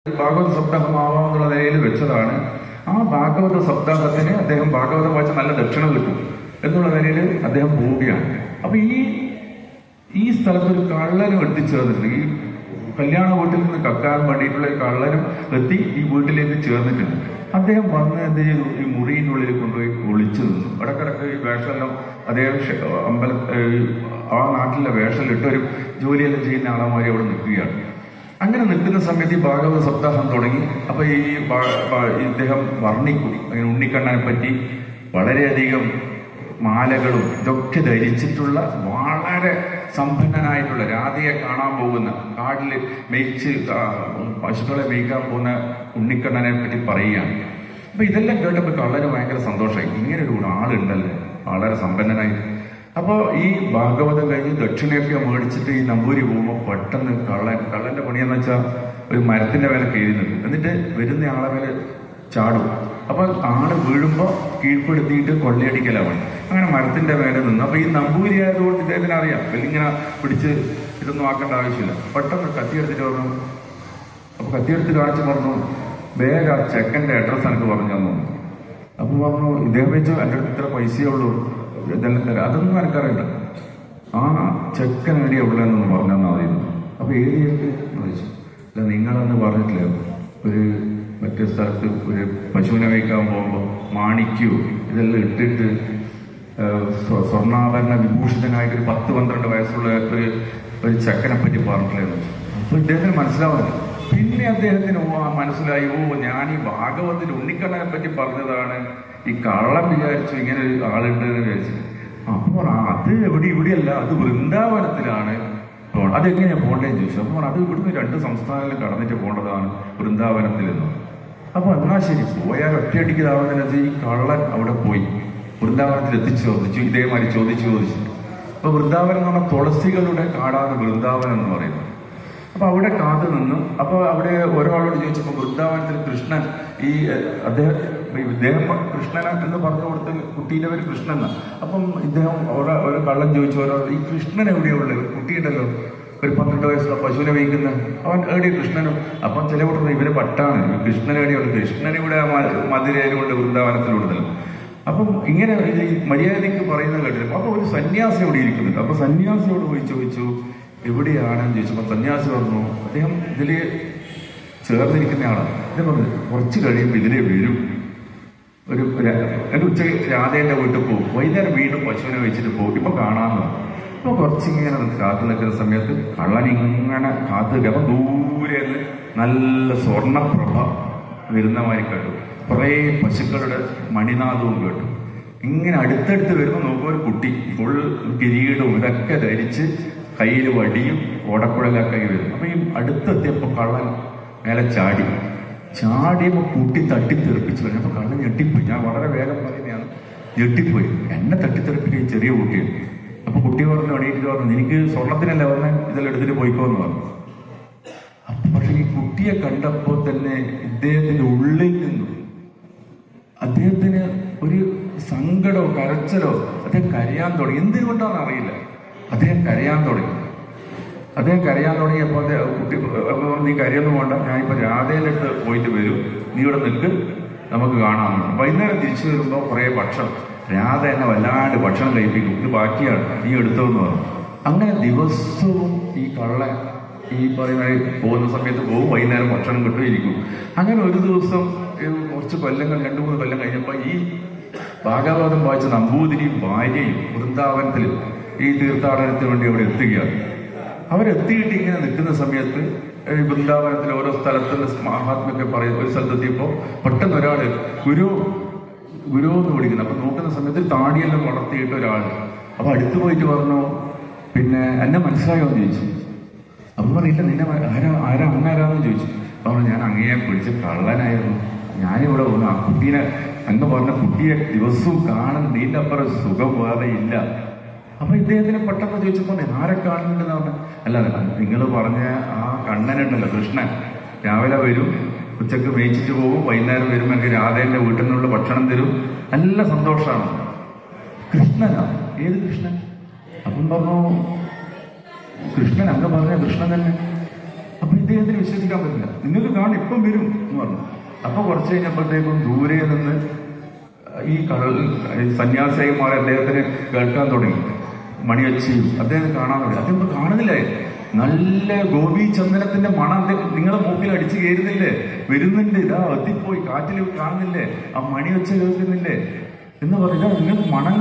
ഭാഗവത സപ്താഹമാവാമെന്നുള്ള നിലയിൽ വെച്ചതാണ് ആ ഭാഗവത സപ്താഹത്തിന് അദ്ദേഹം ഭാഗവതം വായിച്ച നല്ല ദക്ഷിണ കിട്ടും എന്നുള്ള നിലയിൽ അദ്ദേഹം പോവുകയാണ് അപ്പൊ ഈ ഈ സ്ഥലത്ത് ഒരു കള്ളനും എത്തിച്ചേർന്നിട്ടുണ്ട് ഈ കല്യാണ വീട്ടിൽ നിന്ന് കക്കാൻ വേണ്ടിയിട്ടുള്ള ഒരു കള്ളനും എത്തി ഈ വീട്ടിലേക്ക് ചേർന്നിട്ടുണ്ട് അദ്ദേഹം വന്ന് എന്ത് ചെയ്തു ഈ മുറിയിനുള്ളിൽ കൊണ്ടുപോയി ഒളിച്ചു നിന്നു ഇടക്കിടക്ക് ഈ വേഷമെല്ലാം അദ്ദേഹം ഷ- അമ്പല ഏഹ് ആ നാട്ടിലെ വേഷമിലിട്ട് ഒരു ജോലിയെല്ലാം ചെയ്യുന്ന ആളന്മാരെ അവിടെ നിൽക്കുകയാണ് അങ്ങനെ നിൽക്കുന്ന സമയത്ത് ഈ ഭാഗവത സപ്താഹം തുടങ്ങി അപ്പൊ ഈ ഭാ- ഭാ- ഇദ്ദേഹം വർണ്ണിക്കും അങ്ങനെ ഉണ്ണിക്കണ്ണനെ പറ്റി വളരെയധികം മാലകളും ഇതൊക്കെ ധരിച്ചിട്ടുള്ള വളരെ സമ്പന്നനായിട്ടുള്ള രാധയെ കാണാൻ പോകുന്ന കാട്ടിൽ മേയിച്ച് ആ, പശുക്കളെ മേയ്ക്കാൻ പോകുന്ന ഉണ്ണിക്കണ്ണനെ പറ്റി പറയുകയാണ് അപ്പൊ ഇതെല്ലാം കേട്ടപ്പോൾ കള്ളന് ഭയങ്കര സന്തോഷമായി ഇങ്ങനെ ഒരു ആളുണ്ടല്ലേ വളരെ സമ്പന്നനായി അപ്പോൾ ഈ ഭാഗവതം കഴിഞ്ഞ് ദക്ഷിണയൊക്കെ മേടിച്ചിട്ട് ഈ നമ്പൂരി പോകുമ്പോൾ പെട്ടെന്ന് കള്ളൻ കള്ളന്റെ പണിയെന്ന് വെച്ചാൽ ഒരു മരത്തിന്റെ മേലെ കയറി നിൽക്കും എന്നിട്ട് വരുന്ന ആളെ മേലെ ചാടും അപ്പൊ ആള് വീഴുമ്പോ കീഴ്പ്പെടുത്തിയിട്ട് കൊള്ളയടിക്കലാണ് അങ്ങനെ മരത്തിന്റെ മേലെ നിന്ന് അപ്പൊ ഈ നമ്പൂരി ആയതുകൊണ്ട് ഇദ്ദേഹത്തിന് അറിയാം ഇങ്ങനെ പിടിച്ച് ഇതൊന്നും ആക്കേണ്ട ആവശ്യമില്ല പെട്ടെന്ന് കത്തിയെടുത്തിട്ട് പറഞ്ഞു അപ്പൊ കത്തിയെടുത്ത് കാണിച്ച് പറഞ്ഞു വേഗം ആ ചെക്കന്റെ അഡ്രസ് എനിക്ക് പറഞ്ഞു തന്നു അപ്പൊ പറഞ്ഞു ഇദ്ദേഹം വെച്ചു എൻ്റെ അടുത്ത് ഇത്ര പൈസയേ ഉള്ളൂ ഇതെല്ലാം തരാം അതൊന്നും എനിക്കറിയണ്ട ആ ചെക്കൻ എവിടെയാ ഉള്ളതെന്നൊന്ന് പറഞ്ഞു തന്നാൽ മതി അപ്പൊ ഏരിയക്ക് ചോദിച്ചു അല്ല നിങ്ങളന്ന് പറഞ്ഞിട്ടില്ല ഒരു മറ്റേ സ്ഥലത്ത് ഒരു പശുവിനെ വയ്ക്കാൻ പോകുമ്പോൾ മാണിക്കോ ഇതെല്ലാം ഇട്ടിട്ട് ഏഹ്, സ്വ- സ്വർണ്ണാഭരണ വിഭൂഷിതനായിട്ട് ഒരു പത്ത് പന്ത്രണ്ട് വയസ്സുള്ള ഒരു ഒരു ചെക്കനെ പറ്റി പറഞ്ഞിട്ടില്ലെന്ന് അപ്പൊ ഇദ്ദേഹത്തിന് മനസ്സിലാവുന്നില്ല പിന്നെ അദ്ദേഹത്തിന് ഓ ആ മനസ്സിലായി ഓ ഞാൻ ഈ ഭാഗവത്തിൽ ഉണ്ണിക്കണ്ണനെ പറ്റി പറഞ്ഞതാണ് ഈ കള്ളം വിചാരിച്ചു ഇങ്ങനെ ഒരു ആളുണ്ട് എന്ന് വിചാരിച്ചു അപ്പൊ പറഞ്ഞു, ആ, അത് എവിടെ ഇവിടെയല്ല അത് വൃന്ദാവനത്തിലാണ് പോണം. അതെങ്ങനെയാ പോണ്ടേന്ന് ചോദിച്ചു അപ്പൊ പറഞ്ഞു, അത് ഇവിടുന്ന് രണ്ട് സംസ്ഥാനങ്ങളിൽ കടന്നിട്ട് പോകേണ്ടതാണ് വൃന്ദാവനത്തിൽ എന്ന് അപ്പൊ എന്നാ ശരി പോയാൽ ഒറ്റയടിക്ക് ഈ കള്ളൻ അവിടെ പോയി വൃന്ദാവനത്തിൽ എത്തിച്ചു ചോദിച്ചു ഇതേമാതിരി ചോദിച്ചു ചോദിച്ചു അപ്പൊ വൃന്ദാവനം എന്ന് പറഞ്ഞാൽ തുളസികളുടെ കാടാണ് വൃന്ദാവനം എന്ന് പറയുന്നത് അപ്പൊ അവിടെ കാത്തു നിന്നു അപ്പൊ അവിടെ ഒരാളോട് ചോദിച്ചപ്പോ വൃന്ദാവനത്തിൽ കൃഷ്ണൻ ഈ എഹ്, അദ്ദേഹം ഈ ഇദ്ദേഹം കൃഷ്ണൻ എന്ന് പറഞ്ഞു കൊടുത്ത കുട്ടീന്റെ പേര് കൃഷ്ണൻ എന്നാ. അപ്പം ഇദ്ദേഹം അവിടെ ഒരു കള്ളൻ ചോദിച്ചു ഒരാൾ ഈ കൃഷ്ണൻ എവിടെയാ ഉള്ളത് കുട്ടിയുണ്ടല്ലോ ഒരു പന്ത്രണ്ട് വയസ്സുള്ള പശുവിനെ വയ്ക്കുന്ന അവൻ എവിടെ കൃഷ്ണനും അപ്പം ചില കൂട്ടർ ഇവര് പട്ടാണ് ഈ കൃഷ്ണൻ എവിടെയുണ്ട് കൃഷ്ണൻ ഇവിടെ മധുരയിലുണ്ട് വൃന്ദാവനത്തിലുണ്ടല്ലോ അപ്പം ഇങ്ങനെ ഇത് ഈ മര്യാദയ്ക്ക് പറയുന്നത് കേട്ടില്ല അപ്പൊ ഒരു സന്യാസി അവിടെ ഇരിക്കുന്നുണ്ട് അപ്പൊ സന്യാസിയോട് പോയി ചോദിച്ചു എവിടെയാണെന്ന് ചോദിച്ചപ്പോ സന്യാസി പറഞ്ഞു അദ്ദേഹം ഇതില് ചേർന്നിരിക്കുന്ന ആളാണ് അദ്ദേഹം പറഞ്ഞു കുറച്ച് കഴിയുമ്പോൾ ഇതിലേ വരും ഒരു ര- ഒരു ഉച്ച രാധേന്റെ വീട്ടിൽ പോകും വൈകുന്നേരം വീണ്ടും പശുവിനെ വെച്ചിട്ട് പോകും ഇപ്പൊ കാണാമെന്ന് അപ്പൊ കുറച്ചിങ്ങനെ നിന്ന് കാത്തു നിൽക്കുന്ന സമയത്ത് കള്ളൻ ഇങ്ങനെ കാത്തു നിൽക്കുക അപ്പൊ ദൂരെ നിന്ന് നല്ല സ്വർണ്ണപ്രഭ വരുന്ന മാതിരി കേട്ടു കുറേ പശുക്കളുടെ മണിനാദവും കേട്ടു ഇങ്ങനെ അടുത്തടുത്ത് വരുമ്പോൾ നോക്കുമ്പോൾ ഒരു കുട്ടി ഫുൾ കിരീടവും ഇതൊക്കെ ധരിച്ച് കയ്യിൽ വടിയും ഓടക്കുഴലൊക്കെ വരും അപ്പൊ ഈ അടുത്തെത്തിയപ്പോ കള്ളൻ മേലെ ചാടി ചാടിയപ്പോ കുട്ടി തട്ടിത്തെറിപ്പിച്ചു പറഞ്ഞു അപ്പൊ കള്ളൻ ഞെട്ടിപ്പോയി ഞാൻ വളരെ വേഗം പറയുന്നതാണ് ഞെട്ടിപ്പോയി എന്നെ തട്ടിത്തെറിപ്പിക്കുക ഈ ചെറിയ കുട്ടിയാണ് അപ്പൊ കുട്ടി പറഞ്ഞു എണീറ്റ് പറഞ്ഞു എനിക്ക് സ്വർണത്തിനല്ല പറഞ്ഞ ഇതെല്ലാം എടുത്തിട്ട് പോയിക്കോന്ന് പറഞ്ഞു അപ്പൊ പക്ഷെ ഈ കുട്ടിയെ കണ്ടപ്പോൾ തന്നെ ഇദ്ദേഹത്തിന്റെ ഉള്ളിൽ നിന്നും അദ്ദേഹത്തിന് ഒരു സങ്കടമോ കരച്ചലോ അദ്ദേഹം കരയാൻ തുടങ്ങി എന്തുകൊണ്ടാണെന്ന് അറിയില്ല അദ്ദേഹം കരയാൻ തുടങ്ങി അദ്ദേഹം കരയാൻ തുടങ്ങിയപ്പോൾ അദ്ദേഹം കുട്ടി അപ്പൊ പറഞ്ഞു, നീ കരയൊന്നും വേണ്ട ഞാനിപ്പോ രാധയിലിട്ട് പോയിട്ട് വരും നീ ഇവിടെ നിൽക്ക് നമുക്ക് കാണാമെന്ന് വൈകുന്നേരം തിരിച്ചു വരുമ്പോൾ കുറേ ഭക്ഷണം രാധ എന്നെ വല്ലാണ്ട് ഭക്ഷണം കഴിപ്പിക്കും ഇത് ബാക്കിയാണ് നീ എടുത്തോന്ന് പറഞ്ഞു അങ്ങനെ ദിവസവും ഈ കള്ളൻ ഈ പറയുന്ന പോകുന്ന സമയത്ത് പോകും വൈകുന്നേരം ഭക്ഷണം കിട്ടും ഇരിക്കും അങ്ങനെ ഒരു ദിവസം ഏഹ്, കുറച്ച് കൊല്ലങ്ങൾ രണ്ടു മൂന്ന് കൊല്ലം കഴിഞ്ഞപ്പോൾ ഈ ഭാഗവതം വായിച്ച നമ്പൂതിരി ഭാര്യയും വൃന്ദാവനത്തിൽ ഈ തീർത്ഥാടനത്തിന് വേണ്ടി അവിടെ എത്തുകയാണ് അവരെത്തിയിട്ട് ഇങ്ങനെ നിൽക്കുന്ന സമയത്ത് ഈ വൃന്ദാവനത്തിൽ ഓരോ സ്ഥലത്തുള്ള മഹാത്മൊക്കെ പറയും ഒരു സ്ഥലത്തെത്തിയപ്പോൾ പെട്ടെന്ന് ഒരാള് ഗുരു ഗുരു എന്ന് വിളിക്കുന്നു അപ്പൊ നോക്കുന്ന സമയത്ത് താടിയെല്ലാം വളർത്തിയിട്ട് ഒരാൾ അപ്പൊ അടുത്ത് പോയിട്ട് പറഞ്ഞു പിന്നെ എന്നെ മനസ്സിലായോ എന്ന് ചോദിച്ചു അപ്പൊ പറഞ്ഞില്ല നിന്നെ മ- ആരാ ആരാ അങ്ങാരാന്ന് ചോദിച്ചു അപ്പൊ പറഞ്ഞു ഞാൻ അങ്ങയെ പിടിച്ച് കള്ളനായിരുന്നു ഞാനിവിടെ വന്നു ആ കുട്ടീനെ അങ്ങ് പറഞ്ഞ കുട്ടിയെ ദിവസവും കാണുന്നുണ്ട് ഇതിന്റെ അപ്പുറം സുഖം വേറെ ഇല്ല അപ്പൊ ഇദ്ദേഹത്തിന് പെട്ടെന്ന് ചോദിച്ചപ്പോ ആരെ കാണുന്നുണ്ടെന്ന് പറഞ്ഞു അല്ല നിങ്ങൾ പറഞ്ഞ ആ കണ്ണനുണ്ടല്ലോ കൃഷ്ണൻ രാവിലെ വരും ഉച്ചക്ക് മേയിച്ചിട്ട് പോകും വൈകുന്നേരം വരുമ്പോൾ എനിക്ക് രാധേന്റെ വീട്ടിൽ നിന്നുള്ള ഭക്ഷണം തരും നല്ല സന്തോഷമാണ് കൃഷ്ണനാ ഏത് കൃഷ്ണൻ അപ്പം പറഞ്ഞു കൃഷ്ണൻ അങ്ങ് പറഞ്ഞ കൃഷ്ണൻ തന്നെ അപ്പൊ ഇത് ഇദ്ദേഹത്തിന് വിശ്വസിക്കാൻ പറ്റില്ല നിങ്ങൾക്ക് കാണും ഇപ്പം വരും എന്ന് പറഞ്ഞു അപ്പൊ കുറച്ച് കഴിഞ്ഞപ്പോഴത്തേക്കും ദൂരെ നിന്ന് ഈ കടൽ ഈ സന്യാസിമാർ അദ്ദേഹത്തിന് കേൾക്കാൻ തുടങ്ങി മണിയച്ചിയും അദ്ദേഹം കാണാൻ തുടങ്ങി അദ്ദേഹം ഇപ്പൊ കാണുന്നില്ലേ നല്ല ഗോപി ചന്ദനത്തിന്റെ മണം അദ്ദേഹം നിങ്ങളെ മൂക്കിൽ അടിച്ചു കയറുന്നില്ലേ വരുന്നുണ്ട് ഇതാ എത്തിപ്പോയി കാറ്റിൽ കാണുന്നില്ലേ ആ മണിയൊച്ച കേൾക്കുന്നില്ലേ എന്ന് പറഞ്ഞാൽ നിങ്ങൾക്ക് മണം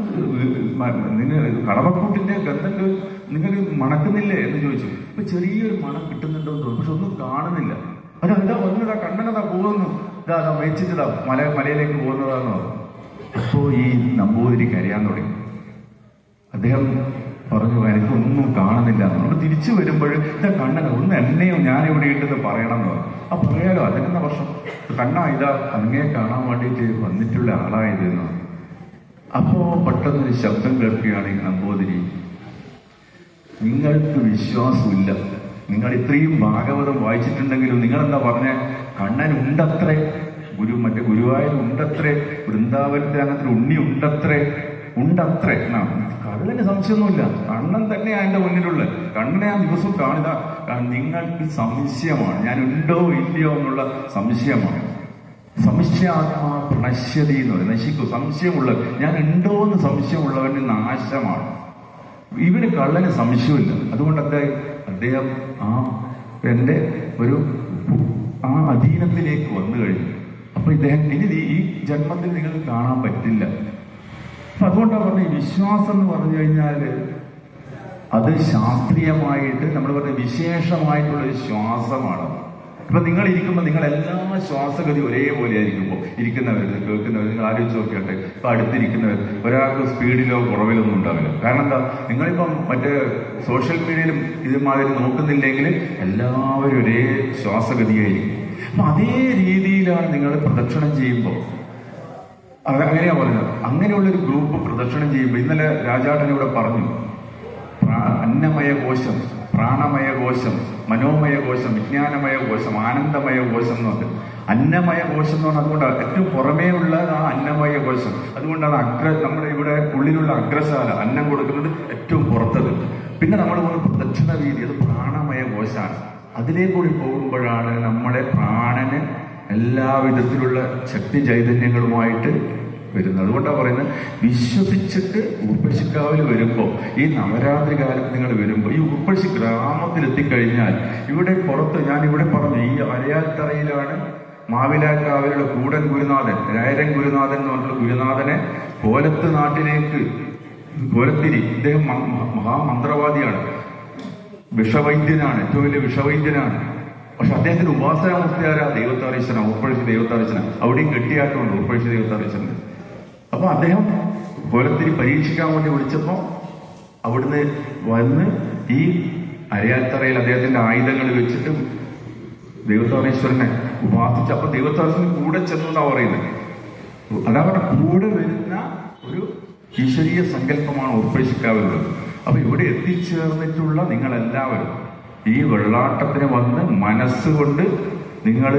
നിങ്ങൾ കടമക്കൂട്ടിന്റെ ഗന്ധം കേ- നിങ്ങൾക്ക് മണക്കുന്നില്ലേ എന്ന് ചോദിച്ചു ഇപ്പൊ ചെറിയൊരു മണം കിട്ടുന്നുണ്ടോ എന്ന് തോന്നുന്നു പക്ഷെ ഒന്നും കാണുന്നില്ല അത് എന്താ വന്നതാ കണ്ണനതാ പോകുന്നു ഇതാ അതാ വെച്ചിട്ടതാ മല മലയിലേക്ക് പോകുന്നതാന്ന് പറഞ്ഞു അപ്പോ ഈ നമ്പൂതിരി കരയാൻ തുടങ്ങി അദ്ദേഹം പറഞ്ഞു എനിക്കൊന്നും കാണുന്നില്ല നമ്മൾ തിരിച്ചു വരുമ്പോൾ ഇതാ കണ്ണന ഒന്ന് എന്നെയോ ഞാൻ ഇവിടെ ഉണ്ടെന്ന് പറയണം എന്ന് പറഞ്ഞു ആ പറയാലോ അതിനെന്ന വർഷം കണ്ണ ഇതാ അങ്ങേ കാണാൻ വേണ്ടിയിട്ട് വന്നിട്ടുള്ള ആളായത് എന്ന് പറഞ്ഞു. അപ്പോ പെട്ടെന്നൊരു ശബ്ദം കേൾക്കുകയാണ് ഈ നമ്പൂതിരി നിങ്ങൾക്ക് വിശ്വാസമില്ല നിങ്ങൾ ഇത്രയും ഭാഗവതം വായിച്ചിട്ടുണ്ടെങ്കിലും നിങ്ങൾ എന്താ പറഞ്ഞ കണ്ണൻ ഉണ്ടത്രേ ഗുരു മറ്റേ ഗുരുവായൂർ ഉണ്ടത്രേ വൃന്ദാവനത്തെ അങ്ങനത്തെ ഉണ്ണി ഉണ്ടത്രേ ഉണ്ടത്രേ എന്നാണ് കള്ളന് സംശയമൊന്നുമില്ല കണ്ണൻ തന്നെയാ എന്റെ മുന്നിലുള്ളത് കണ്ണനെ ഞാൻ ദിവസവും കാണുക കാരണം നിങ്ങൾക്ക് സംശയമാണ് ഞാൻ ഉണ്ടോ ഇല്ലയോ എന്നുള്ള സംശയമാണ് സംശയാത്മാ പ്രണശ്യതി എന്ന് പറയും നശിക്കും സംശയമുള്ള ഞാൻ ഉണ്ടോ എന്ന് സംശയമുള്ളവന് നാശമാണ് ഇവന് കള്ളന് സംശയമില്ല അതുകൊണ്ട് അദ്ദേഹം അദ്ദേഹം ആ എന്റെ ഒരു ആ അധീനത്തിലേക്ക് വന്നു കഴിഞ്ഞു അപ്പൊ ഇദ്ദേഹം ഇനി ഈ- ഈ ജന്മത്തിൽ നിങ്ങൾക്ക് കാണാൻ പറ്റില്ല അപ്പൊ അതുകൊണ്ടാണ് പറഞ്ഞ വിശ്വാസം എന്ന് പറഞ്ഞു കഴിഞ്ഞാല് അത് ശാസ്ത്രീയമായിട്ട് നമ്മൾ പറഞ്ഞ വിശേഷമായിട്ടുള്ള ഒരു ശ്വാസമാണ് ഇപ്പൊ നിങ്ങൾ ഇരിക്കുമ്പോൾ നിങ്ങൾ എല്ലാ ശ്വാസഗതി ഒരേപോലെ ആയിരിക്കുമ്പോൾ ഇരിക്കുന്നവർ കേൾക്കുന്നവർ നിങ്ങൾ ആലോചിച്ച് നോക്കിയാട്ടെ ഇപ്പൊ അടുത്തിരിക്കുന്നവർ ഒരാൾക്ക് സ്പീഡിലോ കുറവിലോ ഒന്നും ഉണ്ടാവില്ല കാരണം എന്താ നിങ്ങളിപ്പം മറ്റേ സോഷ്യൽ മീഡിയയിലും ഇതുമാതിരി നോക്കുന്നില്ലെങ്കിൽ എല്ലാവരും ഒരേ ശ്വാസഗതിയായിരിക്കും അപ്പൊ അതേ രീതിയിലാണ് നിങ്ങൾ പ്രദക്ഷിണം ചെയ്യുമ്പോൾ അത് അങ്ങനെയാ പറഞ്ഞത് അങ്ങനെയുള്ള ഒരു ഗ്രൂപ്പ് പ്രദക്ഷിണം ചെയ്യുമ്പോൾ ഇന്നലെ രാജാട്ടൻ ഇവിടെ പറഞ്ഞു പ്രാ- അന്നമയ കോശം പ്രാണമയ കോശം മനോമയ കോശം വിജ്ഞാനമയ കോശം ആനന്ദമയ കോശം എന്ന് പറഞ്ഞു അന്നമയ കോശം എന്ന് പറഞ്ഞാൽ അതുകൊണ്ടാണ് ഏറ്റവും പുറമേ ഉള്ള ആ അന്നമയ കോശം അതുകൊണ്ടാണ് അഗ്ര നമ്മുടെ ഇവിടെ ഉള്ളിലുള്ള അഗ്രശാല അന്നം കൊടുക്കുന്നത് ഏറ്റവും പുറത്തത് പിന്നെ നമ്മൾ പോകുന്ന പ്രദക്ഷിണ വീതി അത് പ്രാണമയ കോശമാണ് അതിലേക്കൂടി പോകുമ്പോഴാണ് നമ്മുടെ പ്രാണന് എല്ലാ വിധത്തിലുള്ള ശക്തി ചൈതന്യങ്ങളുമായിട്ട് വരുന്നത് അതുകൊണ്ടാണ് പറയുന്നത് വിശ്വസിച്ചിട്ട് ഉർപ്പശിക്കാവിൽ വരുമ്പോൾ ഈ നവരാത്രി കാലത്ത് നിങ്ങൾ വരുമ്പോൾ ഈ ഉർപ്പശി ഗ്രാമത്തിൽ എത്തിക്കഴിഞ്ഞാൽ ഇവിടെ പുറത്ത് ഞാൻ ഇവിടെ പറഞ്ഞു ഈ അരയാൽത്തറയിലാണ് മാവിലാക്കാവിലുള്ള കൂടൻ ഗുരുനാഥൻ രായരൻ ഗുരുനാഥൻ എന്ന് പറഞ്ഞിട്ടുള്ള ഗുരുനാഥനെ കോലത്ത് നാട്ടിലേക്ക് കോലത്തിരി ഇദ്ദേഹം മ- മ- മഹാമന്ത്രവാദിയാണ് വിഷവൈദ്യനാണ് ഏറ്റവും വലിയ വിഷവൈദ്യനാണ് പക്ഷെ അദ്ദേഹത്തിന്റെ ഉപാസനാമൂർത്തിയാരാ ദൈവത്താരീശന ഉൾപ്പഴിച്ച ദൈവത്താരീശന അവിടെയും കെട്ടിയാട്ടമുണ്ട് ഉൾപ്പഴിച്ച ദൈവത്താരീശന് അപ്പൊ അദ്ദേഹം കോലത്തിരി പരീക്ഷിക്കാൻ വേണ്ടി വിളിച്ചപ്പോ അവിടുന്ന് വന്ന് ഈ അരയാത്തറയിൽ അദ്ദേഹത്തിന്റെ ആയുധങ്ങൾ വെച്ചിട്ട് ദൈവത്താറീശ്വരനെ ഉപാസിച്ച് അപ്പൊ ദൈവത്താരീശ്വരൻ കൂടെ ചെന്നു എന്നാ പറയുന്നത് അതാ പറഞ്ഞ കൂടെ വരുന്ന ഒരു ഈശ്വരീയ സങ്കല്പമാണ് ഉർപ്പേശിക്കാവുള്ളത് അപ്പൊ ഇവിടെ എത്തിച്ചേർന്നിട്ടുള്ള നിങ്ങളെല്ലാവരും ഈ വെള്ളാട്ടത്തിന് വന്ന് മനസ്സുകൊണ്ട് നിങ്ങൾ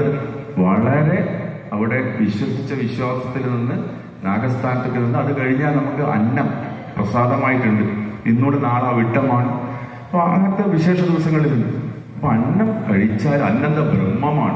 വളരെ അവിടെ വിശ്വസിച്ച വിശ്വാസത്തിൽ നിന്ന് നാഗസ്ഥാനത്തേക്ക് നിന്ന് അത് കഴിഞ്ഞാൽ നമുക്ക് അന്നം പ്രസാദമായിട്ടുണ്ട് ഇന്നോട് നാളെ അവിട്ടമാണ് അപ്പൊ അങ്ങനത്തെ വിശേഷ ദിവസങ്ങളിലുണ്ട് അപ്പൊ അന്നം കഴിച്ചാൽ അന്നന്ത ബ്രഹ്മമാണ്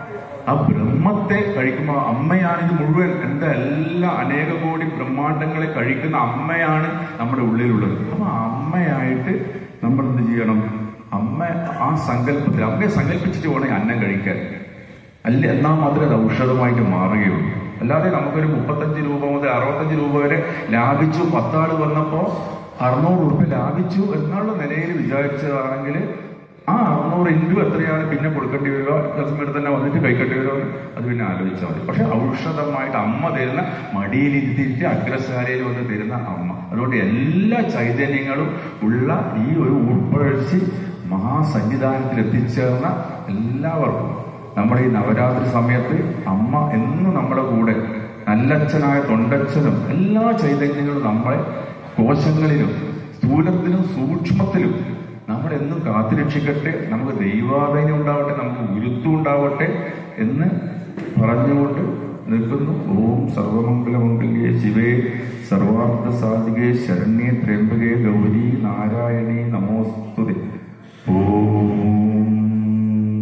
ആ ബ്രഹ്മത്തെ കഴിക്കുമ്പോൾ അമ്മയാണ് ഇത് മുഴുവൻ എന്താ എല്ലാ അനേക കോടി ബ്രഹ്മാണ്ടങ്ങളെ കഴിക്കുന്ന അമ്മയാണ് നമ്മുടെ ഉള്ളിലുള്ളത് അപ്പൊ ആ അമ്മയായിട്ട് നമ്മൾ എന്ത് ചെയ്യണം അമ്മ ആ സങ്കല്പത്തിൽ അമ്മയെ സങ്കല്പിച്ചിട്ട് വേണം ഈ അന്നം കഴിക്കാൻ അല്ല എന്നാൽ മാത്രമേ അത് ഔഷധമായിട്ട് മാറുകയുള്ളൂ അല്ലാതെ നമുക്കൊരു മുപ്പത്തഞ്ച് രൂപ മുതൽ അറുപത്തഞ്ച് രൂപ വരെ ലാഭിച്ചു പത്താള് വന്നപ്പോ അറുന്നൂറ് രൂപ ലാഭിച്ചു എന്നുള്ള നിലയിൽ വിചാരിച്ചതാണെങ്കിൽ ആ അറുന്നൂറ് ഇൻറ്റു എത്രയാണ് പിന്നെ കൊടുക്കേണ്ടി വരിക കസ്റ്റമർ തന്നെ വന്നിട്ട് കഴിക്കേണ്ടി വരുമോ അത് പിന്നെ ആലോചിച്ചാൽ മതി പക്ഷെ ഔഷധമായിട്ട് അമ്മ തരുന്ന മടിയിലിരുത്തിയിട്ട് അഗ്രശാലയിൽ വന്ന് തരുന്ന അമ്മ അതുകൊണ്ട് എല്ലാ ചൈതന്യങ്ങളും ഉള്ള ഈ ഒരു ഉൾപ്പഴച്ച് മഹാസന്നിധാനത്തിൽ എത്തിച്ചേർന്ന എല്ലാവർക്കും നമ്മുടെ ഈ നവരാത്രി സമയത്ത് അമ്മ എന്നും നമ്മുടെ കൂടെ നല്ലച്ഛനായ തൊണ്ടച്ഛനും എല്ലാ ചൈതന്യങ്ങളും നമ്മളെ കോശങ്ങളിലും സ്ഥൂലത്തിലും സൂക്ഷ്മത്തിലും നമ്മളെന്നും കാത്തുരക്ഷിക്കട്ടെ നമുക്ക് ദൈവാധീനം ഉണ്ടാവട്ടെ നമുക്ക് ഗുരുത്വം ഉണ്ടാവട്ടെ എന്ന് പറഞ്ഞുകൊണ്ട് നിൽക്കുന്നു ഓം സർവമംഗളമംഗല്യേ ശിവേ സർവാർത്ഥ സാധികേ ശരണ്യേ ത്രയംബകേ ഗൗരി നാരായണി നമോസ്തുതി ഓം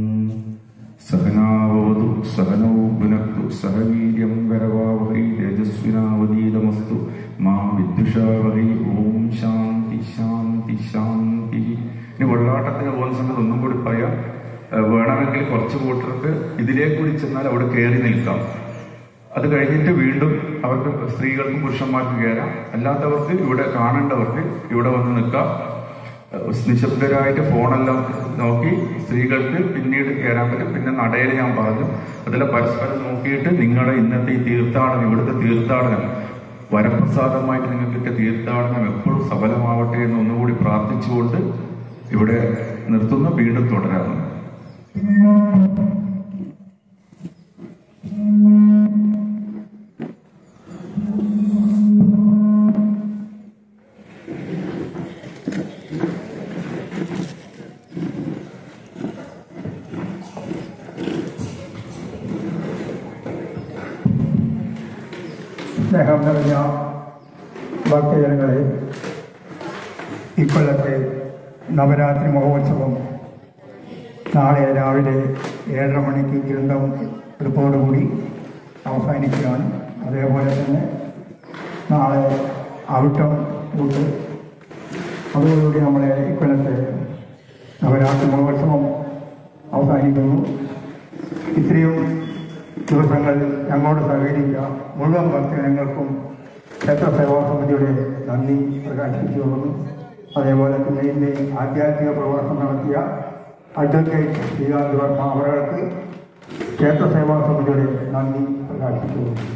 സഹനോ പുനക്തു സഹവീര്യം വരവാവഹൈ തേജസ്വിനാവതീതമസ്തു മാ വിദ്യുഷാവഹൈ ഓം ശാന്തി ശാന്തി ശാന്തി ഇനി വെള്ളാട്ടത്തിന് പോകുന്ന സമയത്ത് ഒന്നും കൂടി പറയാം ഏഹ് വേണമെങ്കിൽ കുറച്ച് കൂട്ടർക്ക് ഇതിലേക്ക് കൂടി ചെന്നാൽ അവിടെ കയറി നിൽക്കാം അത് കഴിഞ്ഞിട്ട് വീണ്ടും അവർക്ക് സ്ത്രീകൾക്കും പുരുഷന്മാർക്കും കയറാം അല്ലാത്തവർക്ക് ഇവിടെ കാണേണ്ടവർക്ക് ഇവിടെ വന്ന് നിൽക്കാം ഏഹ് നിശബ്ദരായിട്ട് ഫോണെല്ലാം നോക്കി സ്ത്രീകൾക്ക് പിന്നീട് കയറാൻ പറ്റും പിന്നെ നടയിൽ ഞാൻ പറഞ്ഞു അതിലെ പരസ്പരം നോക്കിയിട്ട് നിങ്ങളുടെ ഇന്നത്തെ ഈ തീർത്ഥാടനം ഇവിടുത്തെ തീർത്ഥാടനം വരപ്രസാദമായിട്ട് നിങ്ങൾക്ക് കിട്ടിയ തീർത്ഥാടനം എപ്പോഴും സഫലമാവട്ടെ എന്ന് ഒന്നുകൂടി പ്രാർത്ഥിച്ചുകൊണ്ട് ഇവിടെ നിർത്തുന്നു വീണ്ടും തുടരാറുണ്ട് സ്നേഹം നിറഞ്ഞ ഭക്തജനങ്ങളെ ഇക്കൊല്ലത്തെ നവരാത്രി മഹോത്സവം നാളെ രാവിലെ ഏഴര മണിക്ക് ഗ്രന്ഥം എടുപ്പോടുകൂടി അവസാനിക്കുകയാണ് അതേപോലെ തന്നെ നാളെ അവിട്ടം കൂട്ട് അതോടുകൂടി നമ്മളെ ഇക്കൊല്ലത്തെ നവരാത്രി മഹോത്സവം അവസാനിക്കുന്നു ഇത്രയും ദിവസങ്ങൾ ഞങ്ങളോട് സഹകരിച്ച മുഴുവൻ ഭക്തജനങ്ങൾക്കും ക്ഷേത്ര സേവാ സമിതിയുടെ നന്ദി പ്രകാശിപ്പിച്ചു കൊള്ളുന്നു അതേപോലെ തന്നെ ഇന്ന് ആധ്യാത്മിക പ്രവർത്തനം നടത്തിയ അഡ്വക്കേറ്റ് ശ്രീകാന്ത് വർമ്മ അവർക്ക് ക്ഷേത്ര സേവാ സമിതിയുടെ നന്ദി പ്രകാശിപ്പിച്ചു കൊള്ളുന്നു